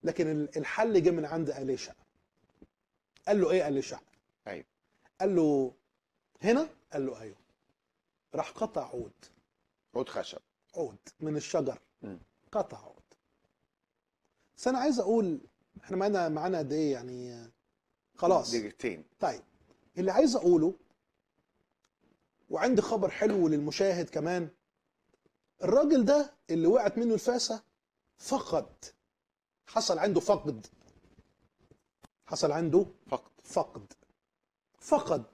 لكن ال- الحل جه من عند اليشع قال له ايه اليشع ايوه قال له هنا قال له ايوه راح قطع عود عود خشب عود من الشجر مم. قطع عود بس انا عايز اقول احنا معانا معانا قد ايه يعني آه، خلاص دقيقتين طيب اللي عايز اقوله وعندي خبر حلو للمشاهد كمان الراجل ده اللي وقعت منه الفاسة فقد حصل عنده فقد حصل عنده فقط فقد فقد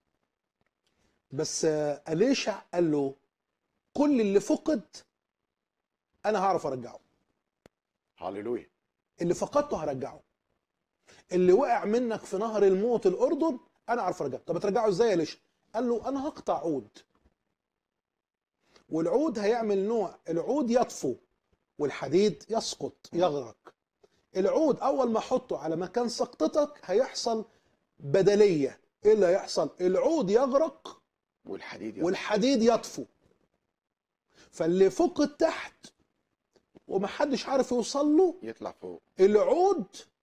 بس آه، أليشع قال له كل اللي فقد انا هعرف ارجعه هللويا اللي فقدته هرجعه اللي وقع منك في نهر الموت الاردن انا عارف ارجعه طب ترجعه ازاي يا ليش قال له انا هقطع عود والعود هيعمل نوع العود يطفو والحديد يسقط يغرق العود اول ما احطه على مكان سقطتك هيحصل بدليه ايه اللي هيحصل العود يغرق والحديد يا والحديد يطفو فاللي فقد تحت ومحدش عارف يوصل له يطلع فوق العود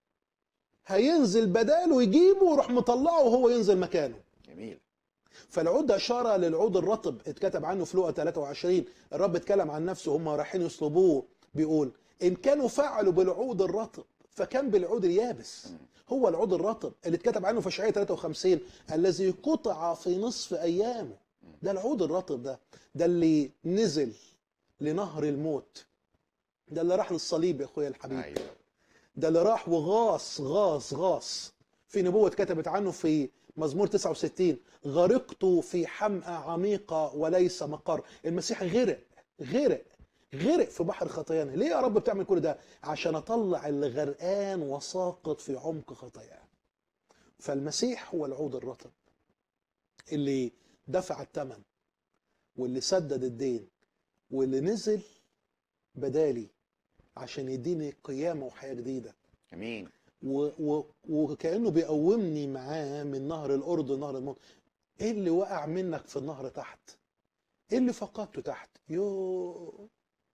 هينزل بداله يجيبه ويروح مطلعه وهو ينزل مكانه جميل فالعود ده اشاره للعود الرطب اتكتب عنه في لقا 23 الرب اتكلم عن نفسه هم رايحين يصلبوه بيقول ان كانوا فعلوا بالعود الرطب فكان بالعود اليابس هو العود الرطب اللي اتكتب عنه في اشعياء 53 الذي قطع في نصف ايامه ده العود الرطب ده ده اللي نزل لنهر الموت ده اللي راح للصليب يا اخويا الحبيب ايوه ده اللي راح وغاص غاص غاص في نبوة اتكتبت عنه في مزمور 69 غرقت في حمأة عميقة وليس مقر المسيح غرق غرق غرق في بحر خطايانا ليه يا رب بتعمل كل ده عشان اطلع اللي غرقان وساقط في عمق خطاياه فالمسيح هو العود الرطب اللي دفع الثمن واللي سدد الدين واللي نزل بدالي عشان يديني قيامة وحياة جديدة امين و و وكأنه بيقومني معاه من نهر الأردن نهر الموت ايه اللي وقع منك في النهر تحت ايه اللي فقدته تحت يو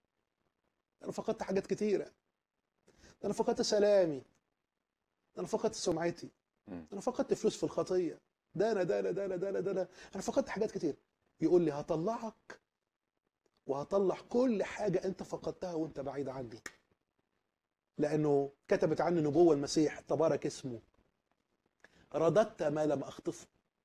انا فقدت حاجات كتيرة ده انا فقدت سلامي ده انا فقدت سمعتي مم. ده انا فقدت فلوس في الخطية ده انا ده انا ده انا ده انا ده انا انا فقدت حاجات كتير يقول لي هطلعك وهطلع كل حاجة انت فقدتها وانت بعيد عني لانه كتبت عنه نبوة المسيح تبارك اسمه رددت ما لم اخطفه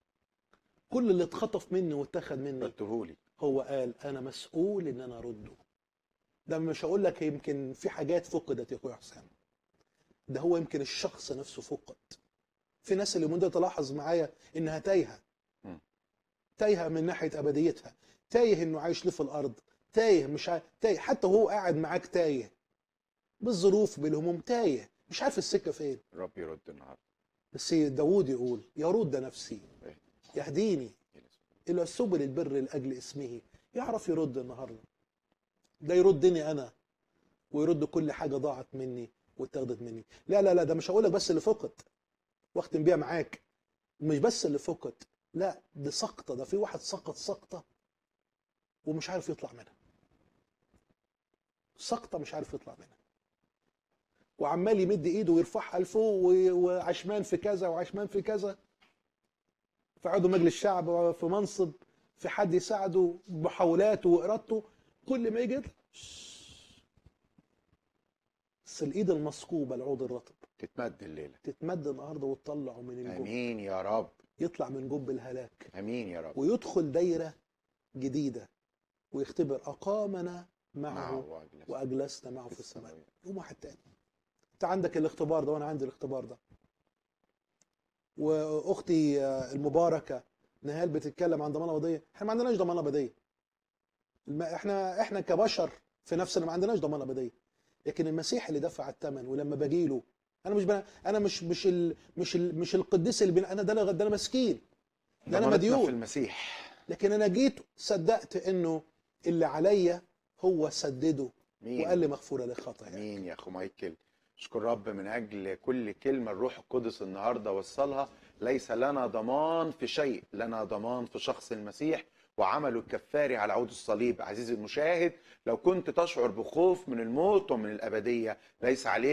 كل اللي اتخطف مني واتخذ مني ردهولي هو قال انا مسؤول ان انا ارده ده مش هقول لك يمكن في حاجات فقدت يا اخويا حسام ده هو يمكن الشخص نفسه فقد في ناس اليومين دول تلاحظ معايا انها تايهه مم. تايهه من ناحيه ابديتها تايه انه عايش ليه في الارض تايه مش عارف تايه حتى وهو قاعد معاك تايه بالظروف بالهموم تايه مش عارف السكه فين الرب يرد النهارده بس داوود يقول يرد نفسي إيه. يهديني الى سبل البر لاجل اسمه يعرف يرد النهارده ده يردني انا ويرد كل حاجه ضاعت مني واتاخدت مني لا لا لا ده مش هقول لك بس اللي فقد واختم بيها معاك مش بس اللي فقد لا دي سقطه ده في واحد سقط سقطه ومش عارف يطلع منها سقطه مش عارف يطلع منها وعمال يمد ايده ويرفعها لفوق و- وعشمان في كذا وعشمان في كذا في عضو مجلس الشعب في منصب في حد يساعده بحولاته وارادته كل ما يجي يطلع، شش. بس الايد المثقوبه العود الرطب تتمد الليله تتمد النهارده وتطلعه من الجب امين يا رب يطلع من جب الهلاك امين يا رب ويدخل دايره جديده ويختبر اقامنا معه معه واجلس واجلسنا معه في السماء يوم واحد تاني انت عندك الاختبار ده وانا عندي الاختبار ده واختي آه، المباركه نهال بتتكلم عن ضمانه ابديه احنا ما عندناش ضمانه ابديه الم- احنا احنا كبشر في نفسنا ما عندناش ضمانه ابديه لكن المسيح اللي دفع الثمن ولما باجي له انا مش بنا انا مش مش ال مش ال مش القديس اللي بين انا ده انا ده انا مسكين ده انا ضمانتنا مديون في المسيح لكن انا جيت صدقت انه اللي عليا هو سدده مين وقال لي مغفوره للخطايا امين يا اخو مايكل اشكر رب من اجل كل كلمه الروح القدس النهارده وصلها ليس لنا ضمان في شيء لنا ضمان في شخص المسيح وعمله الكفاري على عود الصليب عزيزي المشاهد لو كنت تشعر بخوف من الموت ومن الابديه ليس عليك